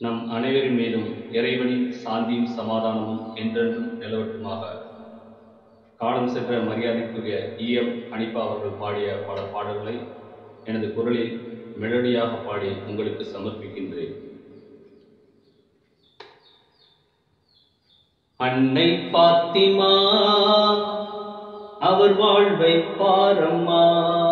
நம் அனைவரின் மீதும் இறைவனின் சாந்தியும் சமாதானமும் என்றென்றும் நிலவட்டுமாக காலம் சென்ற மரியாதைக்குரிய ஈஎம் அனிப்பா அவர்கள் பாடிய பல பாடல்களை எனது குரலில் மெலடியாக பாடி உங்களுக்கு சமர்ப்பிக்கின்றேன் அன்னை பாத்திமா அவர் வாழ்வை பாரம்மா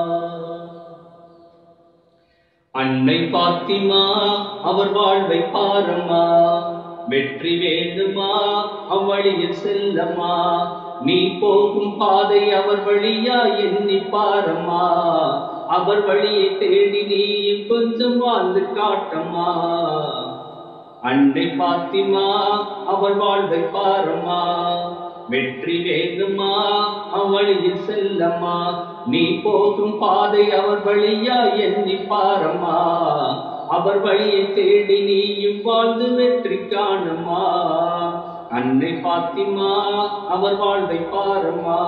அன்னை பாத்திமா அவர் வாழ்வை பாரம்மா வெற்றி வேண்டுமா அவ்வழியில் செல்லம்மா நீ போகும் பாதை அவர் வழியா எண்ணி பாரம்மா அவர் வழியை தேடி நீ கொஞ்சம் வாழ்ந்து காட்டம்மா அன்னை பாத்திமா அவர் வாழ்வை பாரம்மா வெற்றி வேண்டுமா அவ்வழியில் செல்லம்மா நீ போகும் பாதை அவர் வழியா எண்ணி பாரம்மா அவர் வழியை தேடி நீயும் வாழ்ந்து வெற்றி காணுமா அன்னை பாத்திமா அவர் வாழ்வை பாரம்மா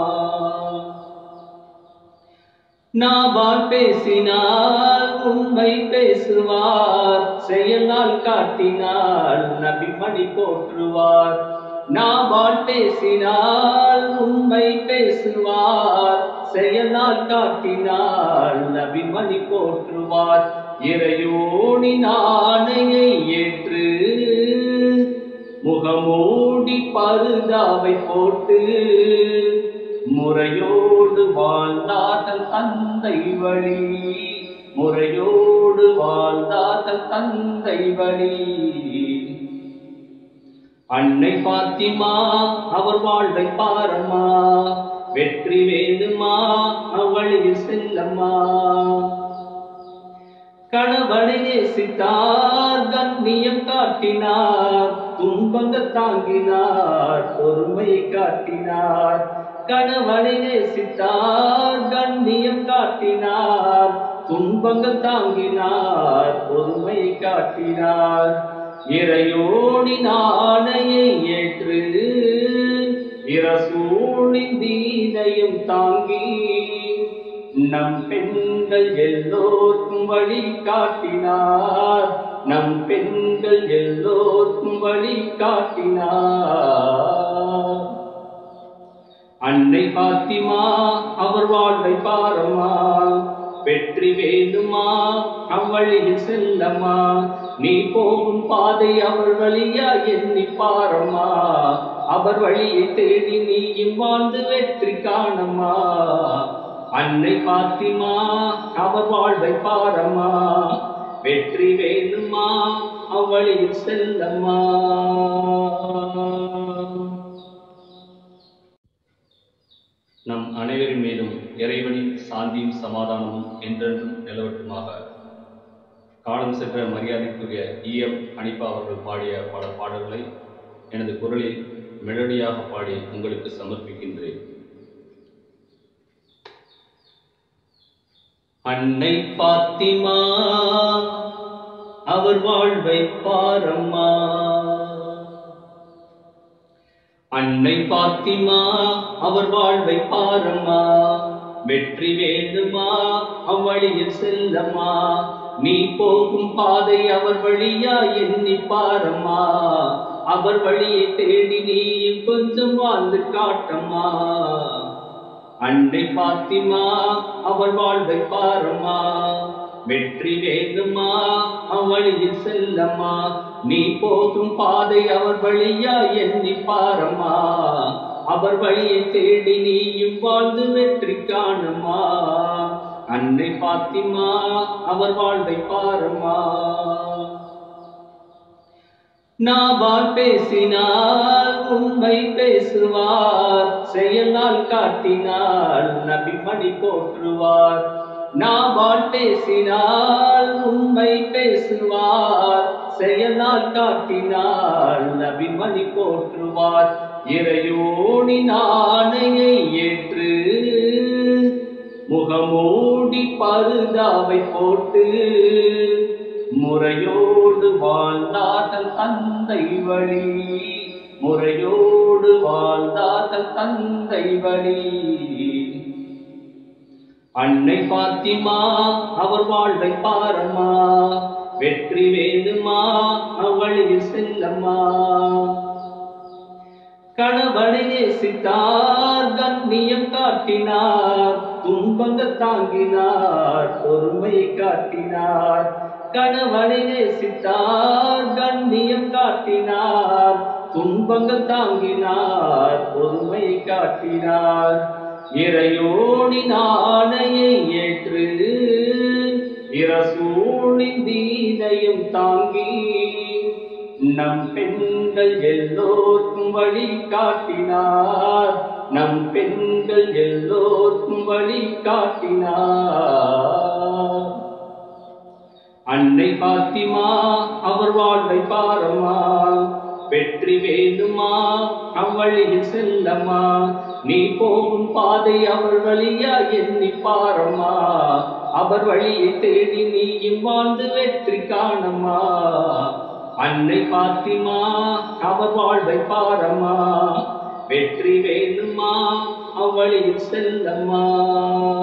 நாவால் பேசினால் உண்மை பேசுவார் செயலால் காட்டினால் நபிமணி போற்றுவார் நாவால் பேசினால் உண்மை பேசுவார் செயலால் காட்டினால் நபிமணி போற்றுவார் இறையோனின் ஆணையை ஏற்று முகமூடி பருதாவை போட்டு முறையோடு வாழ்ந்தார்கள் தந்தை வழி முறையோடு வாழ்ந்தார்கள் தந்தை வழி அன்னை பாத்திமா அவர் வாழ்வை பாரம்மா வெற்றி வேண்டுமா அவளில் செல்லம்மா கணவனை நேசித்தார் கண்ணியம் காட்டினார் துன்பங்கள் தாங்கினார் பொறுமையை காட்டினார் கணவனை நேசித்தார் கண்ணியம் காட்டினார் துன்பங்கள் தாங்கினார் பொறுமையை காட்டினார் இறையோனின் ஆணையை ஏற்று இரசூனின் தீனையும் தாங்கி நம் பெண்கள் எல்லோருக்கும் வழி காட்டினார் நம் பெண்கள் எல்லோருக்கும் வழி காட்டினார் அன்னை பாத்திமா அவர் வாழ்வை பாரம்மா வெற்றி வேண்டுமா அவ்வழியில் செல்லம்மா நீ போகும் பாதை அவர் வழியா எண்ணி பாரம்மா அவர் வழியை தேடி நீயும் வாழ்ந்து வெற்றி காணம்மா அன்னை பாத்திமா அவர் வாழ்வை பாரம்மா வெற்றி வேண்டுமா அவ்வழியில் செல்லம்மா நம் அனைவரின் மீதும் இறைவனின் சாந்தியும் சமாதானமும் என்றென்றும் நிலவட்டுமாக காலம் சென்ற மரியாதைக்குரிய ஈஎம் அனிப்பா அவர்கள் பாடிய பல பாடல்களை எனது குரலில் மெலடியாக பாடி உங்களுக்கு சமர்ப்பிக்கின்றேன் அன்னை பாத்திமா அவர் வாழ்வை பாரம்மா அன்னை பாத்திமா அவர் வாழ்வை பாரம்மா வெற்றி வேண்டுமா அவ்வழியில் செல்லம்மா நீ போகும் பாதை அவர் வழியா எண்ணி பாரம்மா அவர் வழியை தேடி நீயும் கொஞ்சம் வாழ்ந்து காட்டம்மா அன்னை பாத்திமா அவர் வாழ்வை பாரம்மா வெற்றி வேண்டுமா அவ்வழியில் செல்லம்மா நீ போகும் பாதை அவர் வழியா எண்ணி பாரம்மா அவர் வழியை தேடி நீயும் வாழ்ந்து வெற்றி காணுமா அன்னை பாத்திமா அவர் வாழ்வை பாரம்மா நாவால் பேசினால் உண்மை பேசுவார் செயலால் காட்டினால் நபிமணி போற்றுவார் நாவால் பேசினால் உண்மை பேசுவார் செயலால் காட்டினால் நபிமணி போற்றுவார் இறையோனின் ஆணையை ஏற்று முகமூடி பருதாவை போட்டு முறையோடு வாழ்ந்தார்கள் தந்தை வழி முறையோடு வாழ்ந்தார்கள் தந்தை வழி அன்னை பாத்திமா அவர் வாழ்வை பாரம்மா வெற்றி வேண்டுமா அவளில் செல்லம்மா கணவனை நேசித்தார் கண்ணியம் காட்டினார் துன்பங்கள் தாங்கினார் பொறுமை காட்டினார் கணவனை நேசித்தார் கண்ணியம் காட்டினார் துன்பங்கள் தாங்கினார் பொறுமை காட்டினார் இறையோனின் ஆணையை ஏற்று இரசூலின் தீனையும் தாங்கி நம் பெண்கள் எல்லோருக்கும் வழி காட்டினார் நம் பெண்கள் எல்லோருக்கும் வழி காட்டினார் அன்னை பாத்திமா அவர் வாழ்வை பாரம்மா வெற்றி வேண்டுமா அவ்வழியில் செல்லம்மா நீ போகும் பாதை அவர் வழியா எண்ணி பாரம்மா அவர் வழியை தேடி நீயும் வாழ்ந்து வெற்றி காணம்மா அன்னை பாத்திமா அவர் வாழ்வை பாரம்மா வெற்றி வேண்டுமா அவ்வழியில் செல்லம்மா